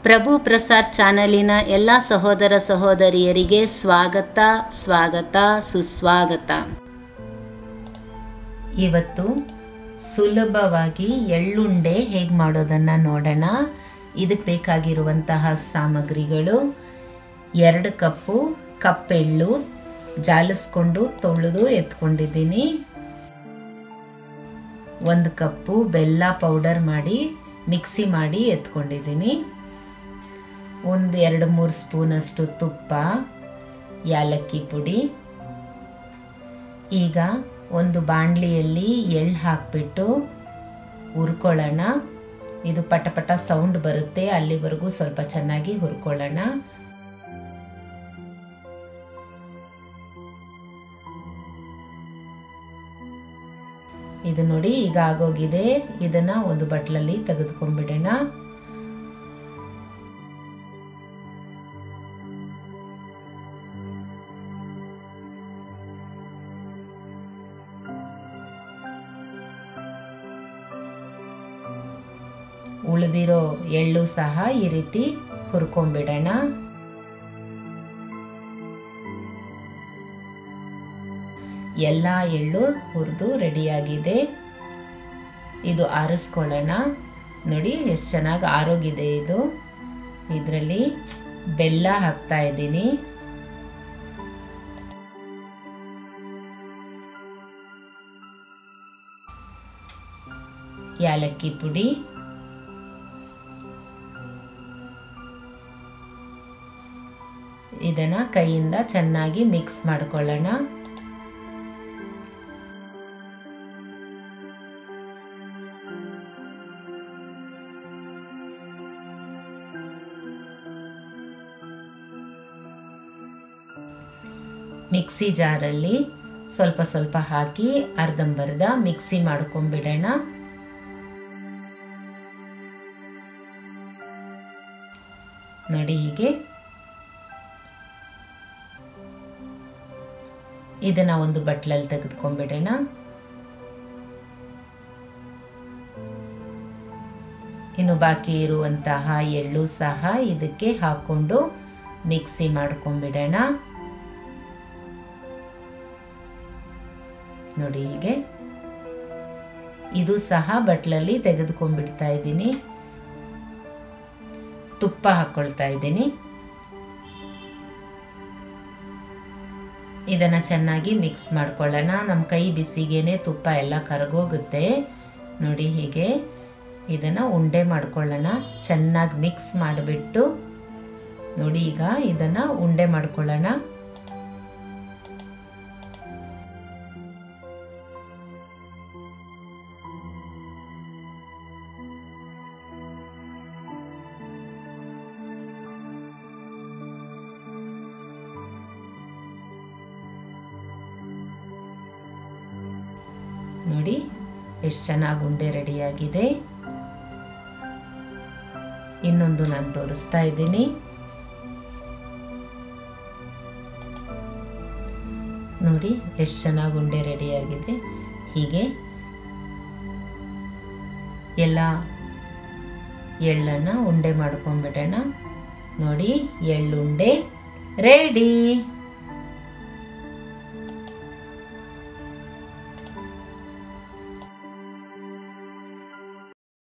ಪ್ರಭು ಪ್ರಸಾದ್ ಚಾನಲಿನ ಎಲ್ಲ ಸಹೋದರ ಸಹೋದರಿಯರಿಗೆ ಸ್ವಾಗತ ಸ್ವಾಗತ ಸುಸ್ವಾಗತ ಇವತ್ತು ಸುಲಭವಾಗಿ ಎಳ್ಳುಂಡೆ ಹೇಗೆ ಮಾಡೋದನ್ನು ನೋಡೋಣ ಇದಕ್ಕೆ ಬೇಕಾಗಿರುವಂತಹ ಸಾಮಗ್ರಿಗಳು ಎರಡು ಕಪ್ಪು ಕಪ್ಪೆಳ್ಳು ಜಾಲಿಸ್ಕೊಂಡು ತೊಳೆದು ಎತ್ಕೊಂಡಿದ್ದೀನಿ ಒಂದು ಕಪ್ಪು ಬೆಲ್ಲ ಪೌಡರ್ ಮಾಡಿ ಮಿಕ್ಸಿ ಮಾಡಿ ಎತ್ಕೊಂಡಿದ್ದೀನಿ ಒಂದು ಎರಡು ಮೂರು ಸ್ಪೂನಷ್ಟು ತುಪ್ಪ ಯಾಲಕ್ಕಿ ಪುಡಿ ಈಗ ಒಂದು ಬಾಣಲಿಯಲ್ಲಿ ಎಳ್ಳು ಹಾಕಿಬಿಟ್ಟು ಹುರ್ಕೊಳ್ಳೋಣ ಇದು ಪಟ ಪಟ ಸೌಂಡ್ ಬರುತ್ತೆ ಅಲ್ಲಿವರೆಗೂ ಸ್ವಲ್ಪ ಚೆನ್ನಾಗಿ ಹುರ್ಕೊಳ್ಳೋಣ ಇದು ನೋಡಿ ಈಗ ಆಗೋಗಿದೆ ಇದನ್ನ ಒಂದು ಬಟ್ಲಲ್ಲಿ ತೆಗೆದುಕೊಂಡ್ಬಿಡೋಣ ಉಳಿದಿರೋ ಎಳ್ಳು ಸಹ ಈ ರೀತಿ ಹುರ್ಕೊಂಡ್ಬಿಡೋಣ ಎಲ್ಲ ಎಳ್ಳು ಹುರಿದು ರೆಡಿಯಾಗಿದೆ ಇದು ಆರಿಸ್ಕೊಳ್ಳೋಣ ನೋಡಿ ಎಷ್ಟು ಚೆನ್ನಾಗಿ ಆರೋಗಿದೆ ಇದು ಇದರಲ್ಲಿ ಬೆಲ್ಲ ಹಾಕ್ತಾ ಇದ್ದೀನಿ ಯಾಲಕ್ಕಿ ಪುಡಿ ಇದನ್ನ ಕೈಯಿಂದ ಚೆನ್ನಾಗಿ ಮಿಕ್ಸ್ ಮಾಡ್ಕೊಳ್ಳೋಣ ಮಿಕ್ಸಿ ಜಾರಲ್ಲಿ ಸ್ವಲ್ಪ ಸ್ವಲ್ಪ ಹಾಕಿ ಅರ್ಧಂಬರ್ಧ ಮಿಕ್ಸಿ ಮಾಡ್ಕೊಂಡ್ಬಿಡೋಣ ನೋಡಿ ಹೀಗೆ ಇದನ್ನ ಒಂದು ಬಟ್ಲಲ್ಲಿ ತೆಗೆದುಕೊಂಡ್ಬಿಡೋಣ ಇನ್ನು ಬಾಕಿ ಇರುವಂತಹ ಎಳ್ಳು ಸಹ ಇದಕ್ಕೆ ಹಾಕೊಂಡು ಮಿಕ್ಸಿ ಮಾಡ್ಕೊಂಡ್ಬಿಡೋಣ ನೋಡಿ ಹೀಗೆ ಇದು ಸಹ ಬಟ್ಲಲ್ಲಿ ತೆಗೆದುಕೊಂಡ್ಬಿಡ್ತಾ ಇದ್ದೀನಿ ತುಪ್ಪ ಹಾಕ್ಕೊಳ್ತಾ ಇದ್ದೀನಿ ಇದನ್ನು ಚೆನ್ನಾಗಿ ಮಿಕ್ಸ್ ಮಾಡ್ಕೊಳ್ಳೋಣ ನಮ್ಮ ಕೈ ಬಿಸಿಗೇನೆ ತುಪ್ಪ ಎಲ್ಲ ಕರಗೋಗುತ್ತೆ ನೋಡಿ ಹೀಗೆ ಇದನ್ನು ಉಂಡೆ ಮಾಡ್ಕೊಳ್ಳೋಣ ಚೆನ್ನಾಗಿ ಮಿಕ್ಸ್ ಮಾಡಿಬಿಟ್ಟು ನೋಡಿ ಈಗ ಇದನ್ನು ಉಂಡೆ ಮಾಡ್ಕೊಳ್ಳೋಣ ನೋಡಿ ಎಷ್ಟು ಚೆನ್ನಾಗಿ ಉಂಡೆ ರೆಡಿಯಾಗಿದೆ ಇನ್ನೊಂದು ನಾನು ತೋರಿಸ್ತಾ ಇದ್ದೀನಿ ನೋಡಿ ಎಷ್ಟು ಚೆನ್ನಾಗಿ ಉಂಡೆ ರೆಡಿಯಾಗಿದೆ ಹೀಗೆ ಎಲ್ಲ ಎಳ್ಳನ್ನು ಉಂಡೆ ಮಾಡ್ಕೊಂಡ್ಬಿಡೋಣ ನೋಡಿ ಎಳ್ಳುಂಡೆ ರೆಡಿ